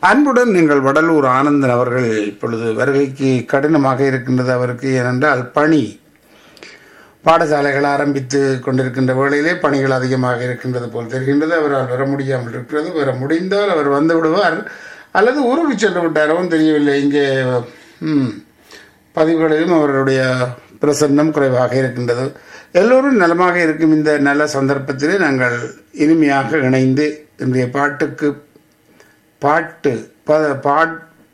அன்புடன் நீங்கள் வடலூர் ஆனந்தன் அவர்கள் இப்பொழுது வருகைக்கு கடினமாக இருக்கின்றது அவருக்கு ஏனென்றால் பணி பாடசாலைகள் ஆரம்பித்து கொண்டிருக்கின்ற வேளையிலே பணிகள் அதிகமாக இருக்கின்றது போல் தெரிகின்றது அவரால் வர முடியாமல் இருக்கிறது வர முடிந்தால் அவர் வந்து விடுவார் அல்லது ஊருக்கு சென்று விட்டாரோ தெரியவில்லை இங்கே ம், பதிவுகளிலும் அவருடைய பிரசன்னம் குறைவாக இருக்கின்றது எல்லோரும் நலமாக இருக்கும் இந்த நல்ல சந்தர்ப்பத்திலே நாங்கள் இனிமையாக இணைந்து இன்றைய பாட்டுக்கு பாட்டு ப பாட்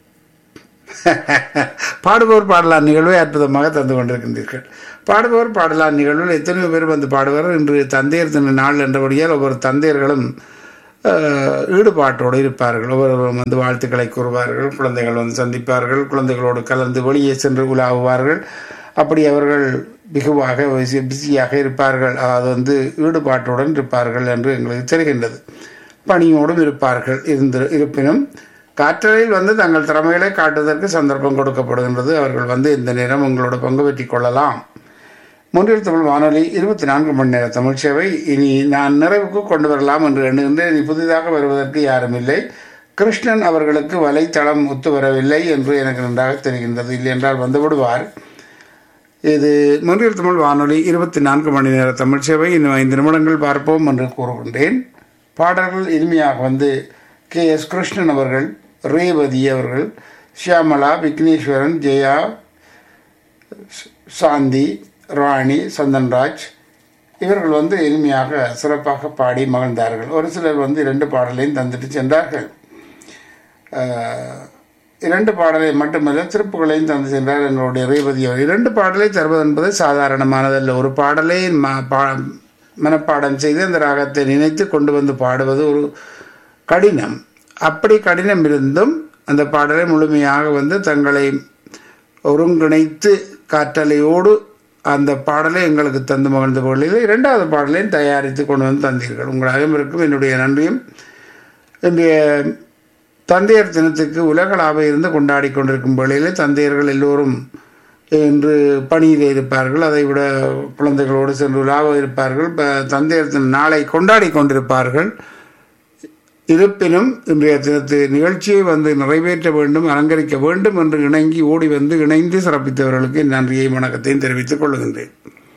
பாடுபவர் பாடலாம் நிகழ்வை அற்புதமாக தந்து கொண்டிருக்கின்றீர்கள் பாடுபவர் பாடலாம் நிகழ்வில் எத்தனையோ பேர் வந்து பாடுவார் இன்று தந்தையர் தின நாள் என்றபடியால் ஒவ்வொரு தந்தையர்களும் அஹ், ஈடுபாட்டோடு இருப்பார்கள் ஒவ்வொருவரும் வந்து வாழ்த்துக்களை கூறுவார்கள் குழந்தைகள் வந்து சந்திப்பார்கள் குழந்தைகளோடு கலந்து வெளியே சென்று உலாவுவார்கள் அப்படி அவர்கள் மிகுவாக பிஸி- பிஸியாக இருப்பார்கள் அது வந்து ஈடுபாட்டுடன் இருப்பார்கள் என்று எங்களுக்கு தெரிகின்றது பணியோடும் இருப்பார்கள் இருந்து இருப்பினும் காற்றலையில் வந்து தங்கள் திறமைகளை காட்டுவதற்கு சந்தர்ப்பம் கொடுக்கப்படுகின்றது அவர்கள் வந்து இந்த நேரம் உங்களோட பங்கு பெற்றிக் கொள்ளலாம் மூன்றில் தமிழ் வானொலி இருபத்தி நான்கு மணி நேர தமிழ் சேவை இனி நான் நிறைவுக்கு கொண்டு வரலாம் என்று எண்ணுகின்றேன் இனி புதிதாக வருவதற்கு யாரும் இல்லை கிருஷ்ணன் அவர்களுக்கு வலைத்தளம் ஒத்து வரவில்லை என்று எனக்கு நன்றாக தெரிகின்றது இல்லை என்றால் வந்து விடுவார் இது மூன்றில் தமிழ் வானொலி இருபத்தி நான்கு மணி நேர தமிழ் சேவை இன்னும் ஐந்து நிமிடங்கள் பார்ப்போம் என்று கூறுகின்றேன் பாடல்கள் இனிமையாக வந்து கே எஸ் கிருஷ்ணன் அவர்கள் ரேவதி அவர்கள் ஷியாமலா விக்னேஸ்வரன் ஜெயா சாந்தி ராணி சந்தன்ராஜ் இவர்கள் வந்து எளிமையாக சிறப்பாக பாடி மகிழ்ந்தார்கள் ஒரு சிலர் வந்து இரண்டு பாடலையும் தந்துட்டு சென்றார்கள் ஆஹ், இரண்டு பாடலை மட்டுமல்ல திருப்புகளையும் தந்து சென்றார் எங்களுடைய ரேவதி அவர் இரண்டு பாடலை தருவது என்பது சாதாரணமானதல்ல ஒரு பாடலை ம- பா- மனப்பாடம் செய்து அந்த ராகத்தை நினைத்து கொண்டு வந்து பாடுவது ஒரு கடினம் அப்படி கடினம் இருந்தும் அந்த பாடலை முழுமையாக வந்து தங்களை ஒருங்கிணைத்து காற்றலையோடு அந்த பாடலை எங்களுக்கு தந்து மகிழ்ந்த பொருளில் இரண்டாவது பாடலையும் தயாரித்து கொண்டு வந்து தந்தீர்கள் உங்கள் அனைவருக்கும் என்னுடைய நன்றியும் இன்றைய தந்தையர் தினத்துக்கு உலகளாவ இருந்து கொண்டாடி கொண்டிருக்கும் வேளையில் தந்தையர்கள் எல்லோரும் இன்று பணியில் இருப்பார்கள் அதை விட குழந்தைகளோடு சென்று உலாவ இருப்பார்கள் ப- தந்தையர் தின நாளை கொண்டாடி கொண்டிருப்பார்கள் இருப்பினும் இன்றைய தினத்து நிகழ்ச்சியை வந்து நிறைவேற்ற வேண்டும் அலங்கரிக்க வேண்டும் என்று இணங்கி ஓடி வந்து இணைந்து சிறப்பித்தவர்களுக்கு என் நன்றியை வணக்கத்தையும் தெரிவித்துக் கொள்கின்றேன்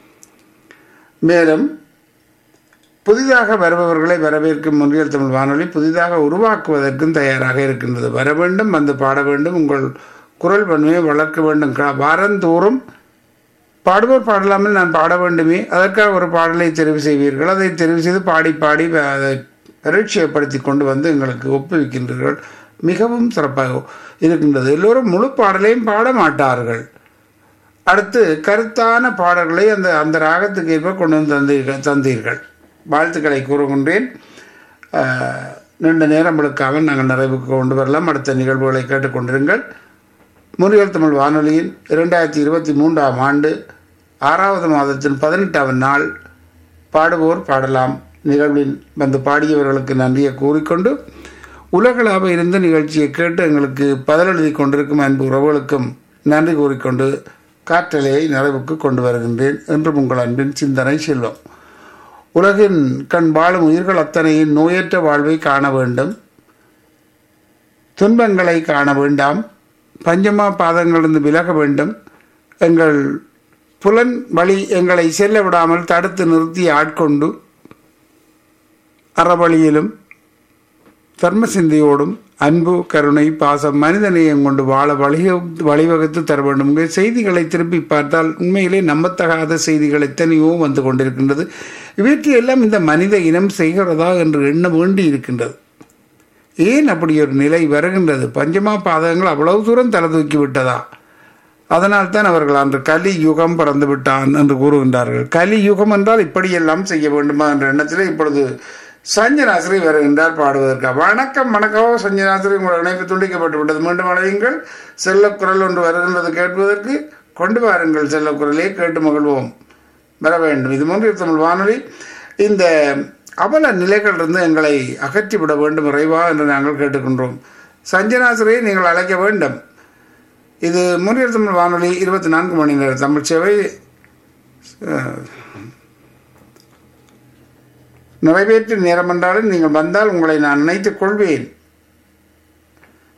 மேலும் புதிதாக வருபவர்களை வரவேற்கும் முன்றியல் தமிழ் வானொலி புதிதாக உருவாக்குவதற்கும் தயாராக இருக்கின்றது வர வேண்டும் வந்து பாட வேண்டும் உங்கள் குரல் வன்மையை வளர்க்க வேண்டும் க- வாரந்தோறும் பாடுவோர் பாடலாமல் நான் பாட வேண்டுமே அதற்காக ஒரு பாடலை தெரிவு செய்வீர்கள் அதை தெரிவு செய்து பாடி பாடி வ- அதை பரீட்சைப்படுத்தி கொண்டு வந்து எங்களுக்கு ஒப்புவிக்கின்றீர்கள் மிகவும் சிறப்பாக இருக்கின்றது எல்லோரும் முழு பாடலையும் பாட மாட்டார்கள் அடுத்து கருத்தான பாடல்களை அந்த அந்த ராகத்துக்கு ஏற்ப கொண்டு வந்து தந்தீர்கள் தந்தீர்கள் வாழ்த்துக்களை கூறுகின்றேன் ஆஹ், நீண்ட நேரம் எடுக்காமல் நாங்கள் நிறைவுக்கு கொண்டு வரலாம் அடுத்த நிகழ்வுகளை கேட்டுக்கொண்டிருங்கள் முருகல் தமிழ் வானொலியின் இரண்டாயிரத்தி இருபத்தி மூன்றாம் ஆண்டு ஆறாவது மாதத்தின் பதினெட்டாவது நாள் பாடுவோர் பாடலாம் நிகழ்வில் வந்து பாடியவர்களுக்கு நன்றியை கூறிக்கொண்டு உலகளாவ இருந்த நிகழ்ச்சியை கேட்டு எங்களுக்கு பதிலெழுதி கொண்டிருக்கும் அன்பு உறவுகளுக்கும் நன்றி கூறிக்கொண்டு காற்றலையை நிறைவுக்கு கொண்டு வருகின்றேன் என்றும் உங்கள் அன்பின் சிந்தனை செல்வம் உலகின் கண் வாழும் உயிர்கள் அத்தனையின் நோயற்ற வாழ்வை காண வேண்டும் துன்பங்களை காண வேண்டாம் பஞ்சமா பாதங்களிலிருந்து விலக வேண்டும் எங்கள் புலன் வழி எங்களை செல்ல விடாமல் தடுத்து நிறுத்தி ஆட்கொண்டு அறவழியிலும் தர்ம சிந்தையோடும் அன்பு கருணை பாசம் மனிதநேயம் கொண்டு வாழ வழிக வழிவகுத்து தர வேண்டும் இங்கே செய்திகளை திருப்பி பார்த்தால் உண்மையிலே நம்பத்தகாத செய்திகள் எத்தனையோ வந்து கொண்டிருக்கின்றது இவற்றையெல்லாம் இந்த மனித இனம் செய்கிறதா என்று எண்ண வேண்டி இருக்கின்றது ஏன் அப்படி ஒரு நிலை வருகின்றது பஞ்சமா பாதகங்கள் அவ்வளவு தூரம் தலை தூக்கி விட்டதா அதனால் தான் அவர்கள் அன்று கலி யுகம் பிறந்து விட்டான் என்று கூறுகின்றார்கள் கலி யுகம் என்றால் இப்படியெல்லாம் செய்ய வேண்டுமா என்ற எண்ணத்தில் இப்பொழுது சஞ்சனாசிரி வருகின்றார் பாடுவதற்காக வணக்கம் வணக்கம் சஞ்சனாசிரி உங்கள் இணைப்பு துண்டிக்கப்பட்டு விட்டது மீண்டும் அழையுங்கள் செல்லக்குரல் ஒன்று வருகின்றது கேட்பதற்கு கொண்டு வாருங்கள் செல்லக்குரலே கேட்டு மகிழ்வோம் வர வேண்டும் இது மூன்று தமிழ் வானொலி இந்த அவல நிலைகளிலிருந்து எங்களை அகற்றிவிட வேண்டும் இறைவா என்று நாங்கள் கேட்டுக்கொண்டோம் சஞ்சனாசிரியை நீங்கள் அழைக்க வேண்டும் இது முன்னியர் தமிழ் வானொலி இருபத்தி நான்கு மணி நேர தமிழ் சேவை அஹ், நிறைவேற்று நேரம் என்றாலும் நீங்கள் வந்தால் உங்களை நான் நினைத்துக் கொள்வேன்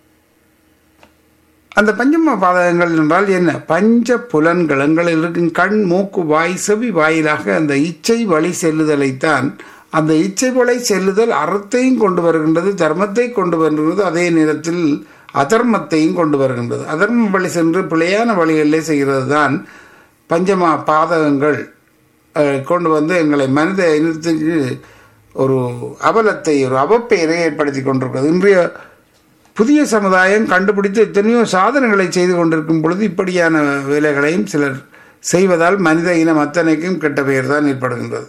அந்த பஞ்சம பாதகங்கள் என்றால் என்ன பஞ்ச புலன்கள் எங்களில் இருக்கும் கண் மூக்கு வாய் செவி வாயிலாக அந்த இச்சை வழி செல்லுதலைத்தான் அந்த இச்சை வழி செல்லுதல் அறத்தையும் கொண்டு வருகின்றது தர்மத்தை கொண்டு வருகின்றது அதே நேரத்தில் அதர்மத்தையும் கொண்டு வருகின்றது அதர்ம வழி சென்று பிழையான வழிகளிலே செய்கிறது தான் பஞ்சமா பாதகங்கள் அஹ், கொண்டு வந்து எங்களை மனித இனத்துக்கு ஒரு அவலத்தை ஒரு அவப்பெயரை ஏற்படுத்தி கொண்டிருக்கிறது இன்றைய புதிய சமுதாயம் கண்டுபிடித்து எத்தனையோ சாதனைகளை செய்து கொண்டிருக்கும் பொழுது இப்படியான வேலைகளையும் சிலர் செய்வதால் மனித இனம் அத்தனைக்கும் கெட்ட பெயர் தான் ஏற்படுகின்றது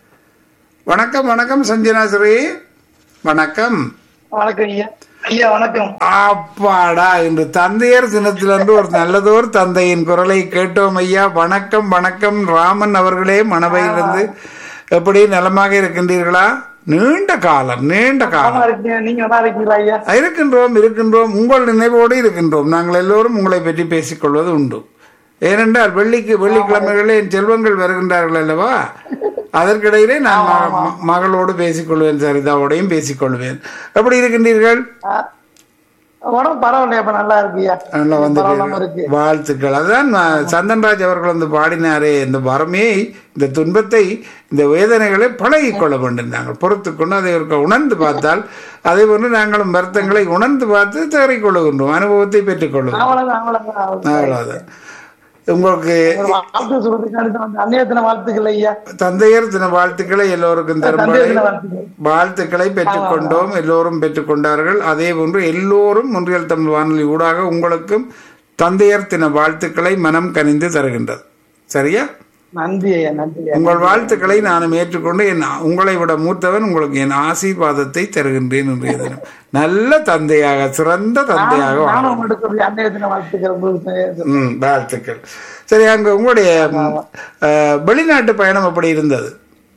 வணக்கம் வணக்கம் சஞ்சனா ஸ்ரீ வணக்கம் வணக்கம் ஐயா ஐயா வணக்கம் அப்பாடா இன்று தந்தையர் தினத்திலன்று ஒரு நல்லதோர் தந்தையின் குரலை கேட்டோம் ஐயா வணக்கம் வணக்கம் ராமன் அவர்களே மணவையிலிருந்து எப்படி நலமாக இருக்கின்றீர்களா நீண்ட காலம் நீண்ட காலம் நல்லா இருக்கீங்க நீங்க நல்லா இருக்கீங்களா ஐயா இருக்கின்றோம் இருக்கின்றோம் உங்கள் நினைவோடு இருக்கின்றோம் நாங்கள் எல்லோரும் உங்களை பற்றி பேசிக்கொள்வது உண்டு ஏனென்றால் வெள்ளிக்கு வெள்ளிக்கிழமைகளே என் செல்வங்கள் வருகின்றார்கள் அல்லவா அதற்கிடையிலே நான் ம- ம- மகளோடு பேசிக்கொள்வேன் சரிதாவோடையும் பேசிக்கொள்வேன் எப்படி இருக்கின்றீர்கள் ஆ, உடம்பு பரவாயில்லையா இப்ப நல்லா இருக்குயா நல்லா பரவாயில்லாம வந்து இருக்கு வாழ்த்துக்கள் அதான் நான் சந்தன்ராஜ் அவர்கள் வந்து பாடினாரே இந்த வரமே இந்த துன்பத்தை இந்த வேதனைகளை பழகிக் கொள்ள வேண்டும் நாங்கள் பொறுத்து கொண்டு அதை ஒரு உணர்ந்து பார்த்தால் அதே போன்று நாங்களும் வருத்தங்களை உணர்ந்து பார்த்து தேறிக் கொள்ளுகின்றோம் அனுபவத்தை பெற்றுக் கொள்ளுகின்றோம் அவ்வளவுதான் அவ்வளவுதான் அவ்வளவுதான். அவ்வளவுதான் உங்களுக்கு ஒரு வாழ்த்து சொல்றதுக்கு அடுத்து வந்து அந்நியத்தின வாழ்த்துக்கள் ஐயா தந்தையர் தின வாழ்த்துக்களை எல்லோருக்கும் தந்தையர் தரும்படி தின வாழ்த்துக்கள் வாழ்த்துக்களை பெற்றுக்கொண்டோம் எல்லோரும் பெற்றுக்கொண்டார்கள் அதே போன்று எல்லோரும் ஒன்றியல் தமிழ் வானொலி ஊடாக உங்களுக்கும் தந்தையர் தின வாழ்த்துக்களை மனம் கனிந்து தருகின்றது சரியா நன்றி ஐயா நன்றி ஐயா உங்கள் வாழ்த்துக்களை நானும் ஏற்றுக்கொண்டு என் உங்களை விட மூத்தவன் உங்களுக்கு என் ஆசீர்வாதத்தை தருகின்றேன் இன்றைய தினம் நல்ல தந்தையாக சிறந்த தந்தையாக வாழ நானும் உங்களுக்கு ஒரு அந்நியத்தின வாழ்த்துக்கள் உங்களுக்கு ம் வாழ்த்துக்கள் சரி அங்க உங்களுடைய ம், அஹ், வெளிநாட்டு பயணம் எப்படி இருந்தது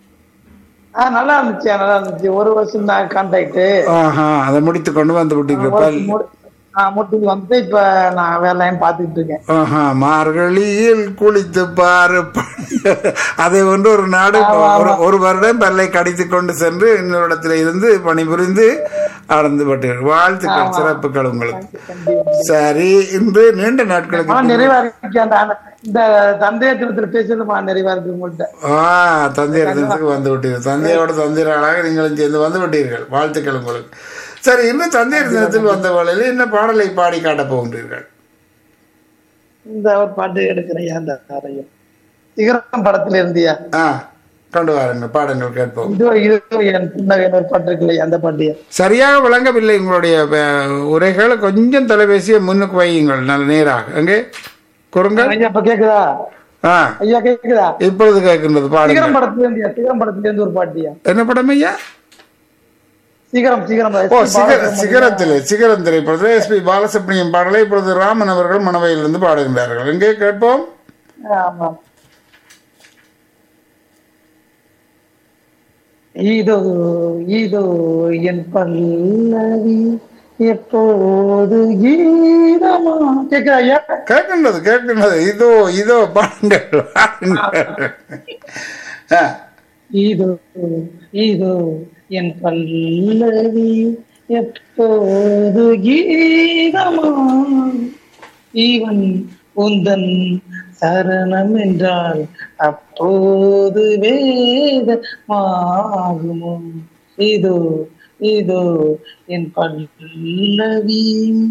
ஆ நல்லா இருந்துச்சு நல்லா இருந்துச்சு ஒரு வருஷம் தான் கான்டாக்ட் ஆஹா அதை முடித்து கொண்டு வந்து விட்டீர்கள் முட்டி வந்து இப்ப நான் வேலையும் பாத்துக்கிட்டு இருக்கேன் ஆஹா மார்கழியில் குளித்து பாரு அதை ஒன்று ஒரு நாடு ஒரு ஒரு வருடம் பல்லை கடித்து கொண்டு சென்று இன்னொரு இடத்துல இருந்து பணிபுரிந்து ஆனந்து பட்டீர்கள் வாழ்த்துக்கள் சிறப்புகள் உங்களுக்கு சரி இன்று நீண்ட நாட்களுக்கு மன நிறைவா இருக்கு அந்த அந்த- இந்த தந்தைய தினத்துல பேசுறது மன நிறைவா இருக்கு உங்கள்கிட்ட ஆ தந்தையர் தினத்துக்கு வந்து விட்டீர்கள் தந்தையோட தந்தையர்களாக நீங்களும் சேர்ந்து வந்து விட்டீர்கள் வாழ்த்துக்கள் உங்களுக்கு சரி இன்னும் தந்தையர் தினத்தில் வந்த வேளையில் என்ன பாடலை பாடி காட்டப் போகின்றீர்கள் இந்த ஒரு பாட்டு எடுக்கிறேன் அந்த அறையும் சிகரம் படத்துல இருந்தியா ஆ கொண்டு வாருங்கள் பாடுங்கள் கேட்போம் இதோ இதோ என் புன்னகைன்னு ஒரு பாட்டு இருக்குல்லையா அந்த பாட்டியா சரியாக விளங்கவில்லை உங்களுடைய அஹ், உரைகளை கொஞ்சம் தொலைபேசியை முன்னுக்கு வையுங்கள் நல்ல நேராக அங்கே குறுங்கள் ஐயா இப்ப கேக்குதா ஆ ஐயா கேக்குதா இப்பொழுது கேட்கின்றது பாடுங்கள் சிகரம் படத்துல இருந்தியா சிகரம் படத்துல இருந்து ஒரு பாட்டியா என்ன படம் ஐயா சிகரம் சிகரம் ஓ சிகர சிகரத்தில் சிகரம் திரைப்படத்தில் எஸ்பி பாலசுப்ரமணியம் பாடலை இப்பொழுது ராமன் அவர்கள் மணவையிலிருந்து பாடுகின்றார்கள் எங்கே கேட்போம் ஆமா இதோ இதோ என் பல்லவி எப்போது கீதமா கேக்குதா ஐயா கேட்கின்றது கேட்கின்றது இதோ இதோ பாடுங்கள் பாடுங்கள். ஆ, இதோ இதோ என் பல்லவி எப்போது கீதமா இவன் உந்தன் சரணம் என்றால் அப்போது வேதமாகுமோ இதோ இதோ என் பல்லவி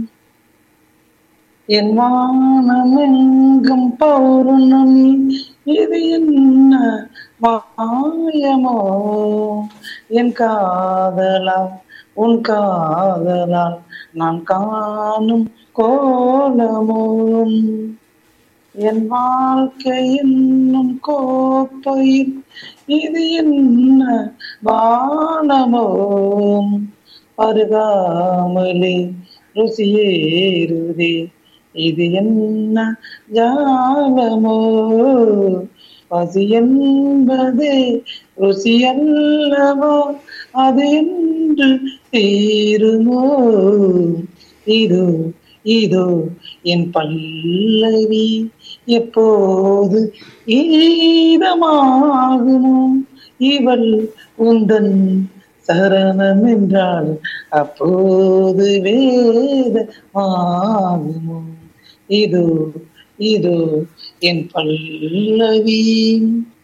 என் வானமெங்கும் பௌர்ணமி இது என்ன மாயமோ என் காதலால் உன் காதலால் நான் காணும் கோலமோ என் வாழ்க்கை என்னும் கோப்பையில் இது என்ன வானமோ அருகாமலே ருசியேறுதே இது என்ன ஜாலமோ பசி என்பதே ருசி அல்லவோ அது என்று தீருமோ இதோ இதோ என் பல்லவி எப்போது ஈதமாகுமோ இவள் உந்தன் சரணம் என்றால் அப்போது வேதமாகுமோ இது இது என் பல்லவி